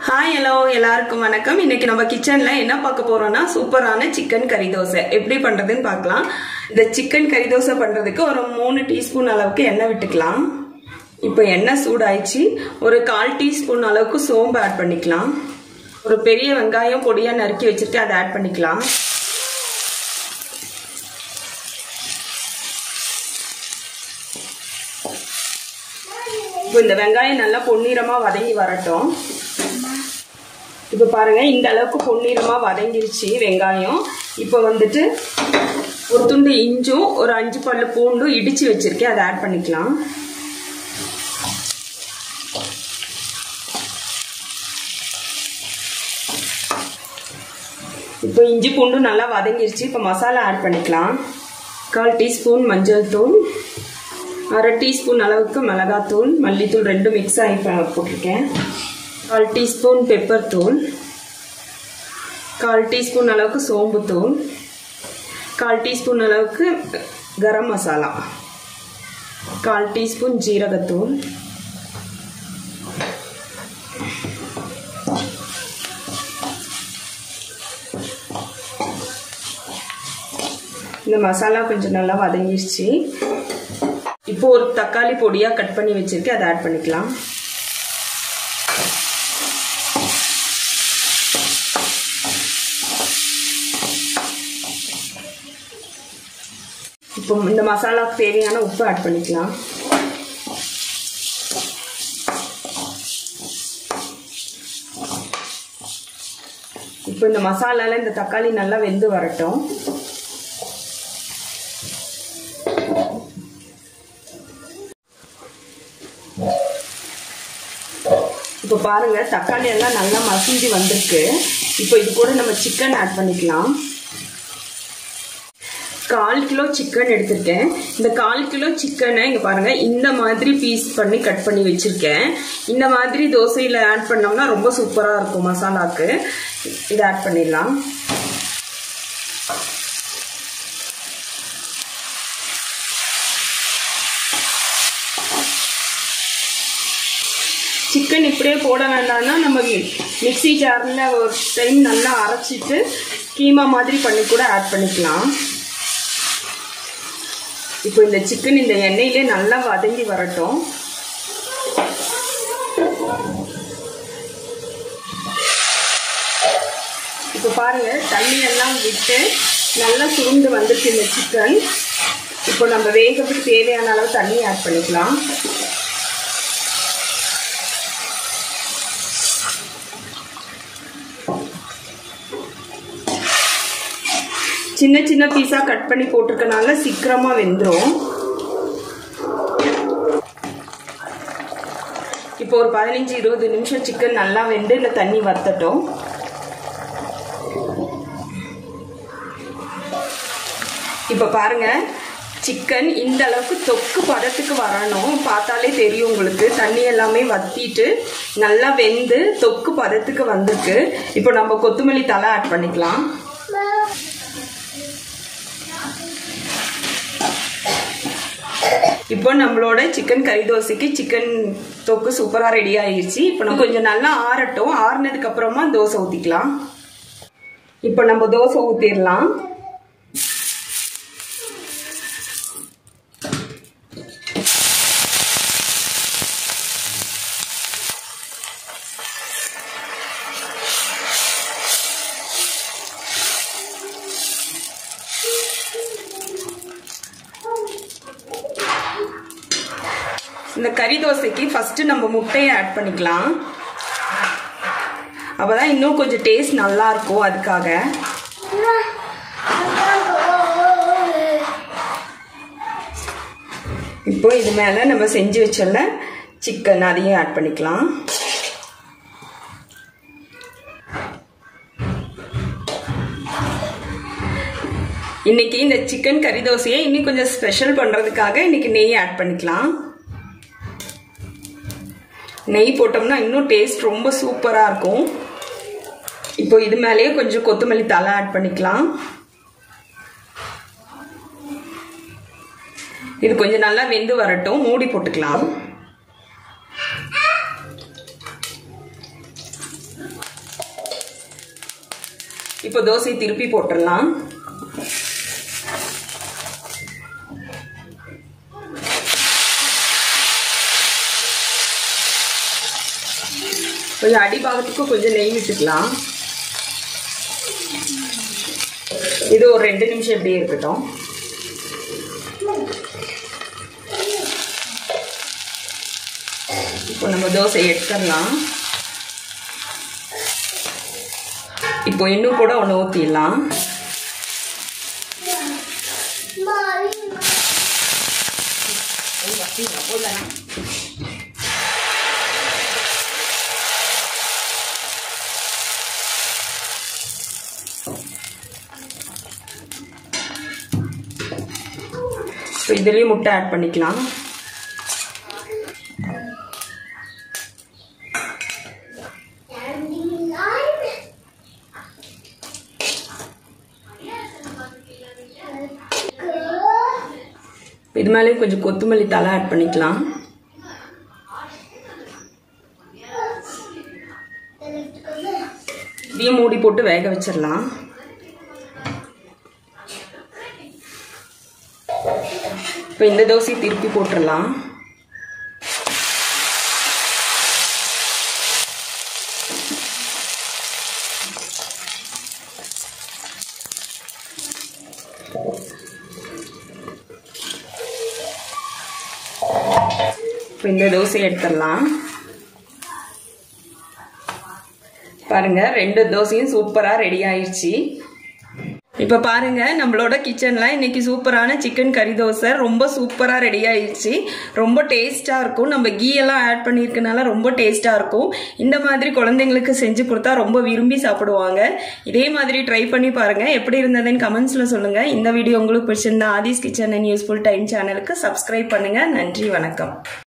hi hello எல்லாருக்கும் வணக்கம் இன்னைக்கு நம்ம கிச்சன்ல என்ன பார்க்க போறோம்னா சூப்பரான சிக்கன் கறி தோசை எப்படி பண்றதுன்னு பார்க்கலாம் இந்த சிக்கன் கறி தோசை பண்றதுக்கு ஒரு மூணு டீஸ்பூன் அளவுக்கு எண்ணெய் விட்டுக்கலாம் இப்போ எண்ணெய் சூடாயிடுச்சு ஒரு கால் டீஸ்பூன் அளவுக்கு சோம்பு ஆட் பண்ணிக்கலாம் ஒரு பெரிய வெங்காயம் பொடியா நறுக்கி வச்சிருக்கேன் அதை ஆட் பண்ணிக்கலாம் இப்போ இந்த வெங்காயம் நல்லா பொன்னிறமா வதங்கி வரட்டும் இப்போ பாருங்க இந்த அளவுக்கு பொன்னிறமா வதங்கிருச்சு வெங்காயம் இப்போ வந்துட்டு ஒரு துண்டு இஞ்சும் ஒரு அஞ்சு பல்லு பூண்டும் இடிச்சு வச்சிருக்கேன் அதை ஆட் பண்ணிக்கலாம் இப்போ இஞ்சி பூண்டும் நல்லா வதங்கிருச்சு இப்போ மசாலா ஆட் பண்ணிக்கலாம் கால் டீஸ்பூன் மஞ்சள் தூள் அரை டீஸ்பூன் அளவுக்கு மிளகாத்தூள் மல்லித்தூள் ரெண்டும் மிக்ஸ் ஆகி போட்டிருக்கேன் கால் டீஸ்பூன் பெப்பர் தூள் கால் டீஸ்பூன் அளவுக்கு சோம்பு தூள் கால் டீஸ்பூன் அளவுக்கு கரம் மசாலா கால் டீஸ்பூன் ஜீரகத்தூள் இந்த மசாலா கொஞ்சம் நல்லா வதங்கிருச்சு இப்போ ஒரு தக்காளி பொடியா கட் பண்ணி வச்சிருக்கேன் அதை ஆட் பண்ணிக்கலாம் இப்போ இந்த மசாலாவுக்கு தேவையான உப்பு ஆட் பண்ணிக்கலாம் இப்போ இந்த மசாலால இந்த தக்காளி நல்லா வெந்து வரட்டும் இப்போ பாருங்க தக்காளி எல்லாம் நல்லா மசிஞ்சு வந்திருக்கு இப்போ இது கூட நம்ம சிக்கன் ஆட் பண்ணிக்கலாம் கால் கிலோ சிக்கன் எடுத்திருக்கேன் இந்த கால் கிலோ சிக்கனை இங்க பாருங்க இந்த மாதிரி பீஸ் பண்ணி கட் பண்ணி வச்சிருக்கேன் இந்த மாதிரி தோசையில ஆட் பண்ணோம்னா ரொம்ப சூப்பரா இருக்கும் மசாலாக்கு இதை ஆட் பண்ணிடலாம் சிக்கன் இப்படியே போட வேண்டாம்னா நம்ம மிக்சி ஜாரில் ஒரு டைம் நல்லா அரைச்சிட்டு கீமா மாதிரி பண்ணி கூட ஆட் பண்ணிக்கலாம் இப்போ இந்த சிக்கன் இந்த எண்ணெயிலே நல்லா வதங்கி வரட்டும் இப்போ பாருங்க தண்ணி எல்லாம் விட்டு நல்லா சுருண்டு வந்துருக்கு இந்த சிக்கன் இப்போ நம்ம வேகத்துக்கு தேவையான அளவு தண்ணி ஆட் பண்ணிக்கலாம் சின்ன சின்ன பீஸா கட் பண்ணி போட்டிருக்கனால சீக்கிரமா வெந்துடும் இப்போ ஒரு பதினஞ்சு இருபது நிமிஷம் சிக்கன் நல்லா வெந்து இல்லை தண்ணி வத்தட்டும் இப்போ பாருங்க சிக்கன் இந்த அளவுக்கு தொக்கு பதத்துக்கு வரணும் பார்த்தாலே தெரியும் உங்களுக்கு தண்ணி எல்லாமே வத்திட்டு நல்லா வெந்து தொக்கு பதத்துக்கு வந்திருக்கு இப்போ நம்ம கொத்தமல்லி தலை ஆட் பண்ணிக்கலாம் இப்போ நம்மளோட சிக்கன் கறி தோசைக்கு சிக்கன் தொக்கு சூப்பரா ரெடி ஆயிடுச்சு இப்போ நம்ம கொஞ்சம் நல்லா ஆறட்டும் ஆறுனதுக்கு அப்புறமா தோசை ஊத்திக்கலாம் இப்போ நம்ம தோசை ஊத்திடலாம் இந்த கறி தோசைக்கு ஃபர்ஸ்ட் நம்ம முட்டையை ஆட் பண்ணிக்கலாம் அப்பதான் இன்னும் கொஞ்சம் டேஸ்ட் நல்லா இருக்கும் அதுக்காக இப்போ இது மேல நம்ம செஞ்சு வச்சல சிக்கன் அதையும் ஆட் பண்ணிக்கலாம் இன்னைக்கு இந்த சிக்கன் கறி தோசையை இன்னும் கொஞ்சம் ஸ்பெஷல் பண்றதுக்காக இன்னைக்கு நெய் ஆட் பண்ணிக்கலாம் நெய் போட்டோம்னா இன்னும் டேஸ்ட் ரொம்ப சூப்பராக இருக்கும் இப்போ இது மேலேயே கொஞ்சம் கொத்தமல்லி தலை ஆட் பண்ணிக்கலாம் இது கொஞ்சம் நல்லா வெந்து வரட்டும் மூடி போட்டுக்கலாம் இப்போ தோசையை திருப்பி போட்டுடலாம் கொஞ்சம் அடிபாகத்துக்கு கொஞ்சம் நெய் விட்டுக்கலாம் இது ஒரு ரெண்டு நிமிஷம் இப்படியே இருக்கட்டும் இப்போ நம்ம தோசை எடுத்துடலாம் இப்போ இன்னும் கூட ஒன்று ஊற்றிடலாம் இப்போ இதுலேயும் முட்டை ஆட் பண்ணிக்கலாம் இது மேலே கொஞ்சம் கொத்தமல்லி தலை ஆட் பண்ணிக்கலாம் இதையும் மூடி போட்டு வேக வச்சிடலாம் இப்போ இந்த தோசையை திருப்பி போட்டுடலாம் இப்போ இந்த தோசையை எடுத்துடலாம் பாருங்க ரெண்டு தோசையும் சூப்பராக ரெடி ஆயிடுச்சு இப்போ பாருங்க நம்மளோட கிச்சன்ல இன்னைக்கு சூப்பரான சிக்கன் கறி தோசை ரொம்ப சூப்பராக ரெடி ஆயிடுச்சு ரொம்ப டேஸ்டா இருக்கும் நம்ம கீ எல்லாம் ஆட் பண்ணியிருக்கனால ரொம்ப டேஸ்டா இருக்கும் இந்த மாதிரி குழந்தைங்களுக்கு செஞ்சு கொடுத்தா ரொம்ப விரும்பி சாப்பிடுவாங்க இதே மாதிரி ட்ரை பண்ணி பாருங்க எப்படி இருந்ததுன்னு கமெண்ட்ஸ்ல சொல்லுங்க இந்த வீடியோ உங்களுக்கு பிடிச்சிருந்தா Aadhi's kitchen and useful time சேனலுக்கு சப்ஸ்கிரைப் பண்ணுங்க நன்றி வணக்கம்